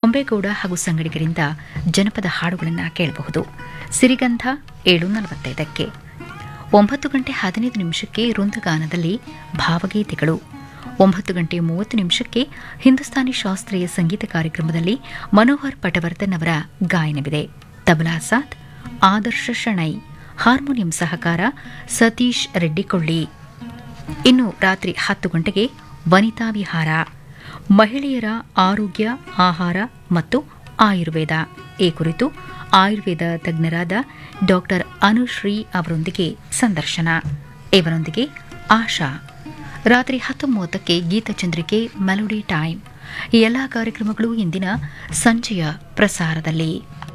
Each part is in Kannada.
ಹೊಂಬೇಗೌಡ ಹಾಗೂ ಸಂಗಡಿಗರಿಂದ ಜನಪದ ಹಾಡುಗಳನ್ನು ಕೇಳಬಹುದು ಸಿರಿಗಂಧ ಏಳು ನಲವತ್ತೈದಕ್ಕೆ ಒಂಬತ್ತು ಗಂಟೆ ಹದಿನೈದು ನಿಮಿಷಕ್ಕೆ ವೃಂದಗಾನದಲ್ಲಿ ಭಾವಗೀತೆಗಳು ಒಂಬತ್ತು ಗಂಟೆ ಮೂವತ್ತು ನಿಮಿಷಕ್ಕೆ ಹಿಂದೂಸ್ತಾನಿ ಶಾಸ್ತ್ರೀಯ ಸಂಗೀತ ಕಾರ್ಯಕ್ರಮದಲ್ಲಿ ಮನೋಹರ್ ಪಟವರ್ಧನ್ ಅವರ ಗಾಯನವಿದೆ ತಬಲಾ ಸಾಥ್ ಆದರ್ಶ ಶಣೈ ಹಾರ್ಮೋನಿಯಂ ಸಹಕಾರ ಸತೀಶ್ ರೆಡ್ಡಿಕೊಳ್ಳಿ ಇನ್ನು ರಾತ್ರಿ ಹತ್ತು ಗಂಟೆಗೆ ವನಿತಾ ವಿಹಾರ ಮಹಿಳೆಯರ ಆರೋಗ್ಯ ಆಹಾರ ಮತ್ತು ಆಯುರ್ವೇದ ಈ ಕುರಿತು ಆಯುರ್ವೇದ ತಜ್ಞರಾದ ಡಾಕ್ಟರ್ ಅನುಶ್ರೀ ಅವರೊಂದಿಗೆ ಸಂದರ್ಶನ ಇವರೊಂದಿಗೆ ಆಶಾ ರಾತ್ರಿ ಹತ್ತು ಮೂವತ್ತಕ್ಕೆ ಗೀತಚಂದ್ರಿಕೆ ಮೆಲೋಡಿ ಟೈಮ್ ಈ ಎಲ್ಲ ಕಾರ್ಯಕ್ರಮಗಳು ಇಂದಿನ ಸಂಜೆಯ ಪ್ರಸಾರದಲ್ಲಿ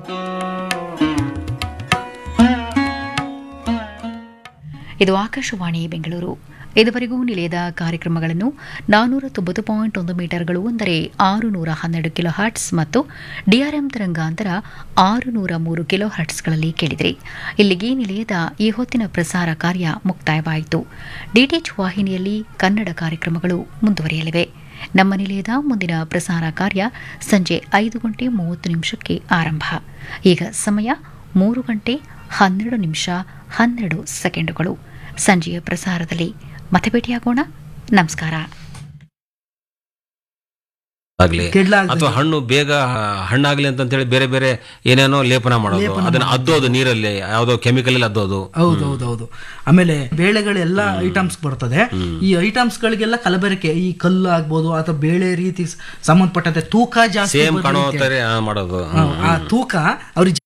ಇದು ಆಕಾಶವಾಣಿ ಬೆಂಗಳೂರು ಇದುವರೆಗೂ ನಿಲಯದ ಕಾರ್ಯಕ್ರಮಗಳನ್ನು ನಾನ್ನೂರ ತೊಂಬತ್ತು ಪಾಯಿಂಟ್ ಒಂದು ಮೀಟರ್ಗಳು ಅಂದರೆ ಆರು ನೂರ ಹನ್ನೆರಡು ಕಿಲೋ ಹರ್ಟ್ಸ್ ಮತ್ತು ಡಿಆರ್ಎಂ ತರಂಗಾಂತರ ಆರು ನೂರ ಮೂರು ಕಿಲೋ ಹರ್ಟ್ಸ್ಗಳಲ್ಲಿ ಕೇಳಿದ್ರಿ ಇಲ್ಲಿಗೆ ನಿಲಯದ ಈ ಹೊತ್ತಿನ ಪ್ರಸಾರ ಕಾರ್ಯ ಮುಕ್ತಾಯವಾಯಿತು ಡಿಟಿಎಚ್ ವಾಹಿನಿಯಲ್ಲಿ ಕನ್ನಡ ಕಾರ್ಯಕ್ರಮಗಳು ಮುಂದುವರಿಯಲಿವೆ ನಮ್ಮ ನಿಲಯದ ಮುಂದಿನ ಪ್ರಸಾರ ಕಾರ್ಯ ಸಂಜೆ ಐದು ಗಂಟೆ ಮೂವತ್ತು ನಿಮಿಷಕ್ಕೆ ಆರಂಭ ಈಗ ಸಮಯ ಮೂರು ಗಂಟೆ ಹನ್ನೆರಡು ನಿಮಿಷ ಹನ್ನೆರಡು ಸೆಕೆಂಡುಗಳು ಸಂಜೆಯ ಪ್ರಸಾರದಲ್ಲಿ ಮತ್ತೆ ಭೇಟಿಯಾಗೋಣ ನಮಸ್ಕಾರ ಆಗ್ಲಿ ಕೆಡ್ಲಾಗ್ದಂಗೆ. ಅಥವಾ ಹಣ್ಣು ಬೇಗ ಹಣ್ಣಾಗ್ಲಿ ಅಂತ ಹೇಳಿ ಬೇರೆ ಬೇರೆ ಏನೇನೋ ಲೇಪನ ಮಾಡೋದು ಅದನ್ನ ಅದ್ದೋದು ನೀರಲ್ಲಿ ಯಾವ್ದೋ ಕೆಮಿಕಲ್ ಅಲ್ಲಿ ಅದ್ದೋದು ಹೌದು ಹೌದು ಹೌದು ಆಮೇಲೆ ಬೇಳೆಗಳೆಲ್ಲ ಐಟಮ್ಸ್ ಬರ್ತದೆ ಈ ಐಟಮ್ಸ್ ಗಳಿಗೆಲ್ಲ ಕಲಬೆರಕೆ ಈ ಕಲ್ಲು ಆಗ್ಬೋದು ಅಥವಾ ಬೇಳೆ ರೀತಿ ಸ- ಸಂಬಂಧಪಟ್ಟಂತೆ ತೂಕ ಜಾಸ್ತಿ ಸೇಮ್ ಬರ್ಲಿ ಕಾಣೋ ಅಂತ ಹೇಳಿ. ತರ ಮಾಡೋದು ಆ ತೂಕ ಅವ್ರಿಗೆ